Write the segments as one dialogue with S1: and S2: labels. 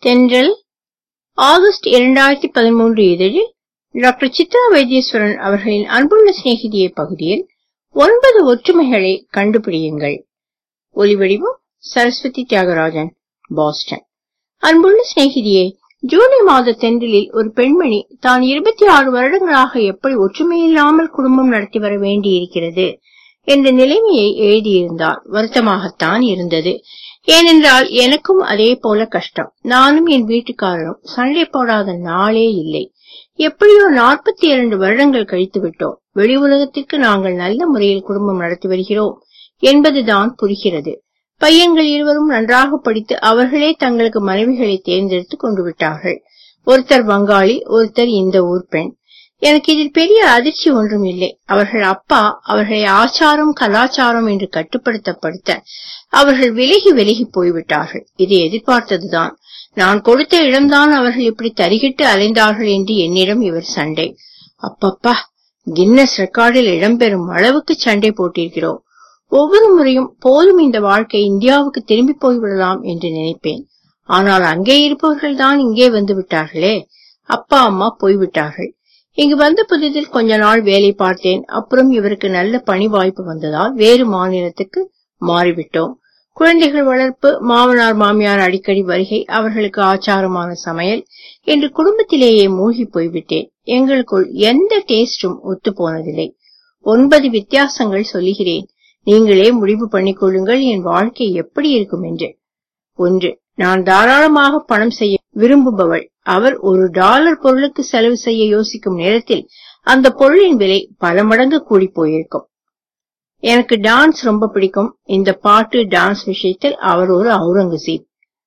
S1: தென்றல் ஆகஸ்ட் இரண்டாயிரத்தி பதிமூன்று இதழில் டாக்டர் சித்ரா வைத்தீஸ்வரன் அவர்களின் அன்புள்ள சிநேகிதியே பகுதியில் ஒன்பது ஒற்றுமைகளை கண்டுபிடியுங்கள் ஒலிவடிவம் சரஸ்வதி தியாகராஜன் பாஸ்டன் அன்புள்ள சிநேகிதியே ஜூலை மாத தென்றலில் ஒரு பெண்மணி தான் இருபத்தி ஆறு வருடங்களாக எப்படி ஒற்றுமையில்லாமல் குடும்பம் நடத்தி வர வேண்டியிருக்கிறது என்ற நிலைமையை எழுதியிருந்தார் வருத்தமாகத்தான் இருந்தது ஏனென்றால் எனக்கும் அதே போல கஷ்டம் நானும் என் வீட்டுக்காரரும் சண்டை போடாத நாளே இல்லை எப்படியோ நாற்பத்தி இரண்டு வருடங்கள் கழித்து விட்டோம் வெளி உலகத்திற்கு நாங்கள் நல்ல முறையில் குடும்பம் நடத்தி வருகிறோம் என்பதுதான் புரிகிறது பையன்கள் இருவரும் நன்றாக படித்து அவர்களே தங்களுக்கு மனைவிகளை தேர்ந்தெடுத்து கொண்டு விட்டார்கள் ஒருத்தர் வங்காளி ஒருத்தர் இந்த ஊர் பெண் எனக்கு இதில் பெரிய அதிர்ச்சி ஒன்றும் இல்லை அவர்கள் அப்பா அவர்களை ஆச்சாரம் கலாச்சாரம் என்று கட்டுப்படுத்தப்படுத்த அவர்கள் விலகி விலகி போய்விட்டார்கள் இதை எதிர்பார்த்ததுதான் நான் கொடுத்த இடம்தான் அவர்கள் இப்படி தரிகிட்டு அலைந்தார்கள் என்று என்னிடம் இவர் சண்டை அப்பப்பா கின்னஸ் ரெக்கார்டில் இடம்பெறும் அளவுக்கு சண்டை போட்டிருக்கிறோம் ஒவ்வொரு முறையும் போதும் இந்த வாழ்க்கை இந்தியாவுக்கு திரும்பி போய்விடலாம் என்று நினைப்பேன் ஆனால் அங்கே இருப்பவர்கள் தான் இங்கே வந்து விட்டார்களே அப்பா அம்மா போய்விட்டார்கள் இங்கு வந்த புதிதில் கொஞ்ச நாள் வேலை பார்த்தேன் அப்புறம் இவருக்கு நல்ல பணி வாய்ப்பு வந்ததால் வேறு மாநிலத்துக்கு மாறிவிட்டோம் குழந்தைகள் வளர்ப்பு மாமனார் மாமியார் அடிக்கடி வருகை அவர்களுக்கு ஆச்சாரமான சமையல் என்று குடும்பத்திலேயே மூழ்கி போய்விட்டேன் எங்களுக்குள் எந்த டேஸ்டும் ஒத்து போனதில்லை ஒன்பது வித்தியாசங்கள் சொல்லுகிறேன் நீங்களே முடிவு பண்ணிக்கொள்ளுங்கள் என் வாழ்க்கை எப்படி இருக்கும் என்று ஒன்று நான் தாராளமாக பணம் செய்ய விரும்புபவள் அவர் ஒரு டாலர் பொருளுக்கு செலவு செய்ய யோசிக்கும் நேரத்தில் அந்த பொருளின் விலை பல மடங்கு கூடி போயிருக்கும் எனக்கு டான்ஸ் ரொம்ப பிடிக்கும் இந்த பாட்டு டான்ஸ் விஷயத்தில் அவர் ஒரு அவுரங்கசீப்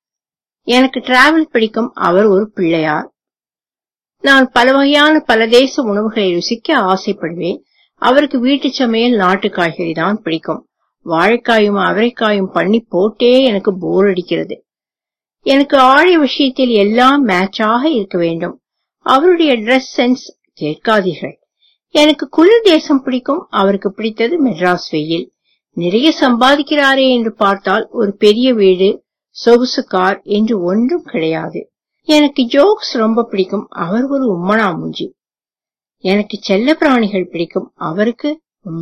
S1: எனக்கு டிராவல் பிடிக்கும் அவர் ஒரு பிள்ளையார் நான் பல வகையான பல தேச உணவுகளை ருசிக்க ஆசைப்படுவேன் அவருக்கு வீட்டு சமையல் நாட்டு காய்கறி தான் பிடிக்கும் வாழைக்காயும் அவரைக்காயும் பண்ணி போட்டே எனக்கு போர் அடிக்கிறது எனக்கு ஆழை விஷயத்தில் எல்லாம் மேட்சாக இருக்க வேண்டும் அவருடைய ட்ரெஸ் சென்ஸ் கேட்காதீர்கள் எனக்கு குளிர் தேசம் பிடிக்கும் அவருக்கு பிடித்தது மெட்ராஸ் வெயில் நிறைய சம்பாதிக்கிறாரே என்று பார்த்தால் ஒரு பெரிய வீடு சொகுசு கார் என்று ஒன்றும் கிடையாது எனக்கு ஜோக்ஸ் ரொம்ப பிடிக்கும் அவர் ஒரு உம்மனா மூஞ்சி எனக்கு செல்ல பிராணிகள் பிடிக்கும் அவருக்கு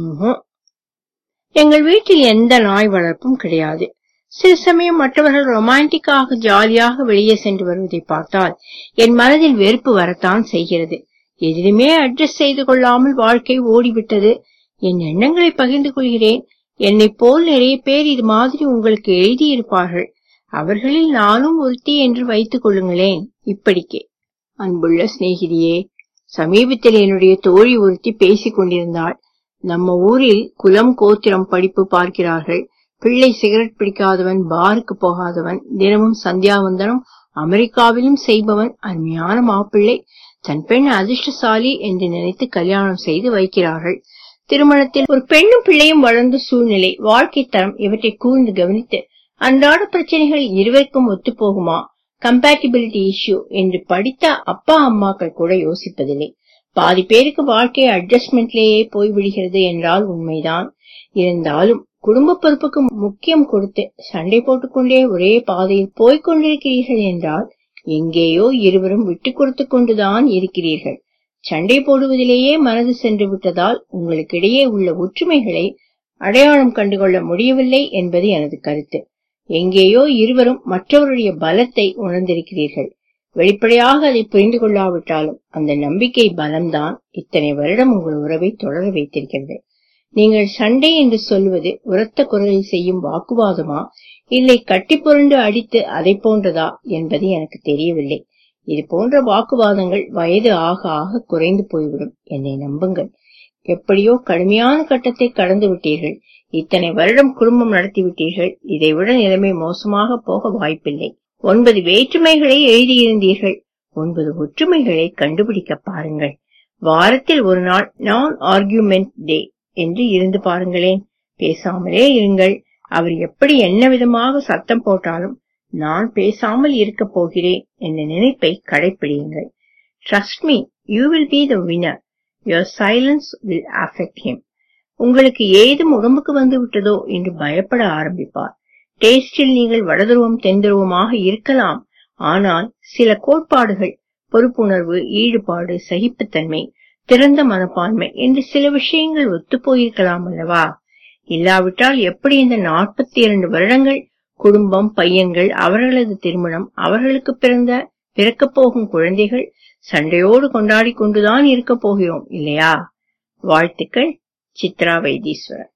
S1: எங்கள் வீட்டில் எந்த நாய் வளர்ப்பும் கிடையாது சில சமயம் மற்றவர்கள் ரொமான்டிக்காக ஜாலியாக வெளியே சென்று வருவதை பார்த்தால் என் மனதில் வெறுப்பு வரத்தான் செய்கிறது எதிலுமே அட்ஜஸ்ட் செய்து கொள்ளாமல் வாழ்க்கை ஓடிவிட்டது என் எண்ணங்களை பகிர்ந்து கொள்கிறேன் என்னை போல் நிறைய பேர் இது மாதிரி உங்களுக்கு எழுதியிருப்பார்கள் அவர்களில் நானும் ஒருத்தி என்று வைத்துக் கொள்ளுங்களேன் இப்படிக்கே அன்புள்ள சிநேகிதியே சமீபத்தில் என்னுடைய தோழி ஒருத்தி பேசிக் கொண்டிருந்தாள் நம்ம ஊரில் குலம் கோத்திரம் படிப்பு பார்க்கிறார்கள் பிள்ளை சிகரெட் பிடிக்காதவன் பாருக்கு போகாதவன் தினமும் சந்தியாவந்தனம் அமெரிக்காவிலும் செய்பவன் அருமையான மாப்பிள்ளை தன் பெண் அதிர்ஷ்டசாலி என்று நினைத்து கல்யாணம் செய்து வைக்கிறார்கள் திருமணத்தில் ஒரு பெண்ணும் பிள்ளையும் வளர்ந்த சூழ்நிலை வாழ்க்கை தரம் இவற்றை கூர்ந்து கவனித்து அன்றாட பிரச்சனைகள் இருவருக்கும் ஒத்து போகுமா கம்பேட்டிபிலிட்டி இஷ்யூ என்று படித்த அப்பா அம்மாக்கள் கூட யோசிப்பதில்லை பாதி பேருக்கு வாழ்க்கை அட்ஜஸ்ட்மெண்ட்லேயே போய்விடுகிறது என்றால் உண்மைதான் இருந்தாலும் குடும்ப பொறுப்புக்கு முக்கியம் கொடுத்து சண்டை போட்டுக்கொண்டே ஒரே பாதையில் போய்க் கொண்டிருக்கிறீர்கள் என்றால் எங்கேயோ இருவரும் விட்டு கொடுத்து கொண்டுதான் இருக்கிறீர்கள் சண்டை போடுவதிலேயே மனது சென்று விட்டதால் உங்களுக்கிடையே உள்ள ஒற்றுமைகளை அடையாளம் கண்டுகொள்ள முடியவில்லை என்பது எனது கருத்து எங்கேயோ இருவரும் மற்றவருடைய பலத்தை உணர்ந்திருக்கிறீர்கள் வெளிப்படையாக அதை புரிந்து கொள்ளாவிட்டாலும் அந்த நம்பிக்கை பலம்தான் இத்தனை வருடம் உங்கள் உறவை தொடர வைத்திருக்கிறது நீங்கள் சண்டை என்று சொல்வது உரத்த குரலில் செய்யும் வாக்குவாதமா இல்லை கட்டி புரண்டு அடித்து அதை போன்றதா என்பது எனக்கு தெரியவில்லை இது போன்ற வாக்குவாதங்கள் வயது ஆக ஆக குறைந்து போய்விடும் என்னை நம்புங்கள் எப்படியோ கடுமையான கட்டத்தை கடந்து விட்டீர்கள் இத்தனை வருடம் குடும்பம் நடத்திவிட்டீர்கள் இதைவிட நிலைமை மோசமாக போக வாய்ப்பில்லை ஒன்பது வேற்றுமைகளை எழுதியிருந்தீர்கள் ஒன்பது ஒற்றுமைகளை கண்டுபிடிக்க பாருங்கள் வாரத்தில் ஒரு நாள் நான் ஆர்கியூமெண்ட் டே என்று இருந்து பாருங்களேன் பேசாமலே இருங்கள் அவர் எப்படி என்ன விதமாக சத்தம் போட்டாலும் நான் பேசாமல் இருக்க போகிறேன் என்ற நினைப்பை கடைபிடியுங்கள் trust me you will be the winner your silence will affect him உங்களுக்கு ஏதும் உடம்புக்கு வந்து விட்டதோ என்று பயப்பட ஆரம்பிப்பார் டேஸ்டில் நீங்கள் வடதுருவம் தென்துருவமாக இருக்கலாம் ஆனால் சில கோட்பாடுகள் பொறுப்புணர்வு ஈடுபாடு சகிப்புத்தன்மை திறந்த மனப்பான்மை என்று சில விஷயங்கள் ஒத்துப் போயிருக்கலாம் அல்லவா இல்லாவிட்டால் எப்படி இந்த நாற்பத்தி இரண்டு வருடங்கள் குடும்பம் பையன்கள் அவர்களது திருமணம் அவர்களுக்கு பிறந்த பிறக்கப் போகும் குழந்தைகள் சண்டையோடு கொண்டாடி கொண்டுதான் இருக்கப் போகிறோம் இல்லையா வாழ்த்துக்கள் சித்ரா வைத்தீஸ்வரன்